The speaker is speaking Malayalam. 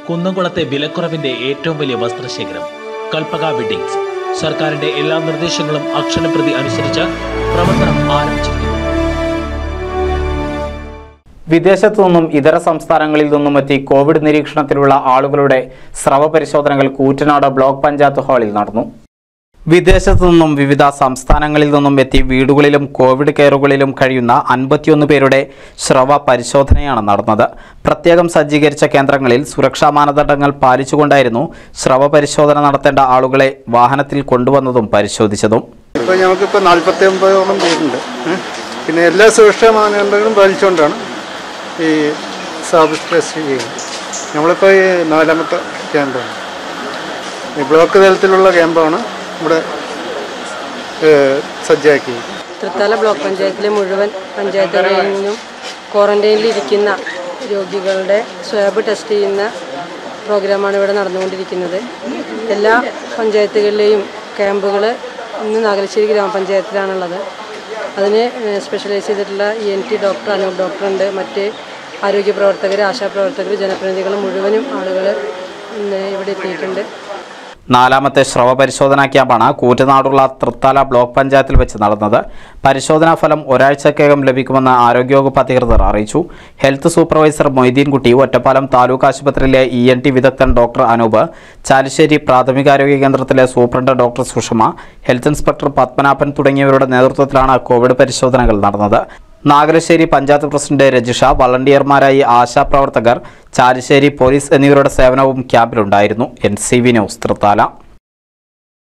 കുന്നംകുളത്തെ വിലക്കുറവിന്റെ ഏറ്റവും വലിയ വസ്ത്രശേഖരം കൽപ്പക വെഡിങ്സ് സർക്കാരിന്റെ എല്ലാ നിർദ്ദേശങ്ങളും അക്ഷരപ്രതി അനുസരിച്ച് പ്രവർത്തനം ആരംഭിച്ചിരിക്കുന്നു വിദേശത്തു നിന്നും ഇതര സംസ്ഥാനങ്ങളിൽ നിന്നും എത്തി കോവിഡ് നിരീക്ഷണത്തിലുള്ള ആളുകളുടെ സ്രവ പരിശോധനകൾ കൂറ്റനാട് ബ്ലോക്ക് പഞ്ചായത്ത് ഹാളിൽ നടന്നു വിദേശത്തു നിന്നും വിവിധ സംസ്ഥാനങ്ങളിൽ നിന്നും എത്തി വീടുകളിലും കോവിഡ് കെയറുകളിലും കഴിയുന്ന അൻപത്തിയൊന്ന് പേരുടെ സ്രവ പരിശോധനയാണ് നടന്നത് പ്രത്യേകം സജ്ജീകരിച്ച കേന്ദ്രങ്ങളിൽ സുരക്ഷാ മാനദണ്ഡങ്ങൾ പാലിച്ചുകൊണ്ടായിരുന്നു സ്രവ പരിശോധന നടത്തേണ്ട ആളുകളെ വാഹനത്തിൽ കൊണ്ടുവന്നതും പരിശോധിച്ചതും ഇപ്പോൾ ഞങ്ങൾക്കിപ്പോൾ നാൽപ്പത്തി ഒമ്പതോളം പേരുണ്ട് ഏ? പിന്നെ എല്ലാ സുരക്ഷാ മാനദണ്ഡങ്ങളും പാലിച്ചുകൊണ്ടാണ് ഈ സാബ് ടെസ്റ്റ് ചെയ്യുന്നത് നമ്മളിപ്പോൾ ഈ നാലാമത്തെ ക്യാമ്പാണ് ഈ ബ്ലോക്ക് തലത്തിലുള്ള ക്യാമ്പാണ് ഇവിടെ ഏ, സജ്ജാക്കിയത് തൃത്താല ബ്ലോക്ക് പഞ്ചായത്തിലെ മുഴുവൻ പഞ്ചായത്തുകളിൽ നിന്നും ക്വാറന്റൈനിൽ ഇരിക്കുന്ന രോഗികളുടെ സ്വാബ് ടെസ്റ്റ് ചെയ്യുന്ന പ്രോഗ്രാമാണ് ഇവിടെ നടന്നുകൊണ്ടിരിക്കുന്നത് എല്ലാ പഞ്ചായത്തുകളിലെയും ക്യാമ്പുകൾ ഇന്ന് നാഗലശ്ശേരി ഗ്രാമപഞ്ചായത്തിലാണുള്ളത് അതിന് സ്പെഷ്യലൈസ് ചെയ്തിട്ടുള്ള E N T doctor Anoop ഡോക്ടറുണ്ട് മറ്റ് ആരോഗ്യ പ്രവർത്തകർ ആശാപ്രവർത്തകർ ജനപ്രതിനിധികൾ മുഴുവനും ആളുകൾ ഇന്ന് ഇവിടെ എത്തിയിട്ടുണ്ട് നാലാമത്തെ സ്രവ പരിശോധനാ ക്യാമ്പാണ് കൂറ്റനാടുള്ള തൃത്താല ബ്ലോക്ക് പഞ്ചായത്തിൽ വെച്ച് നടന്നത് പരിശോധനാ ഫലം ഒരാഴ്ചക്കകം ലഭിക്കുമെന്ന് ആരോഗ്യവകുപ്പ് അധികൃതർ അറിയിച്ചു ഹെൽത്ത് സൂപ്പർവൈസർ മൊയ്തീൻകുട്ടി ഒറ്റപ്പാലം താലൂക്ക് ആശുപത്രിയിലെ ഇ എൻ ടി വിദഗ്ധൻ ഡോക്ടർ അനൂപ് ചാലിശ്ശേരി പ്രാഥമികാരോഗ്യ കേന്ദ്രത്തിലെ superintendent doctor Sushama health inspector Padmanabhan തുടങ്ങിയവരുടെ നേതൃത്വത്തിലാണ് കോവിഡ് പരിശോധനകൾ നടന്നത് നാഗലശ്ശേരി പഞ്ചായത്ത് പ്രസിഡന്റ് രജിഷ വളണ്ടിയർമാരായി ആശാപ്രവർത്തകർ ചാലിശ്ശേരി പോലീസ് എന്നിവരുടെ സേവനവും ക്യാമ്പിലുണ്ടായിരുന്നു N C V news Thrithala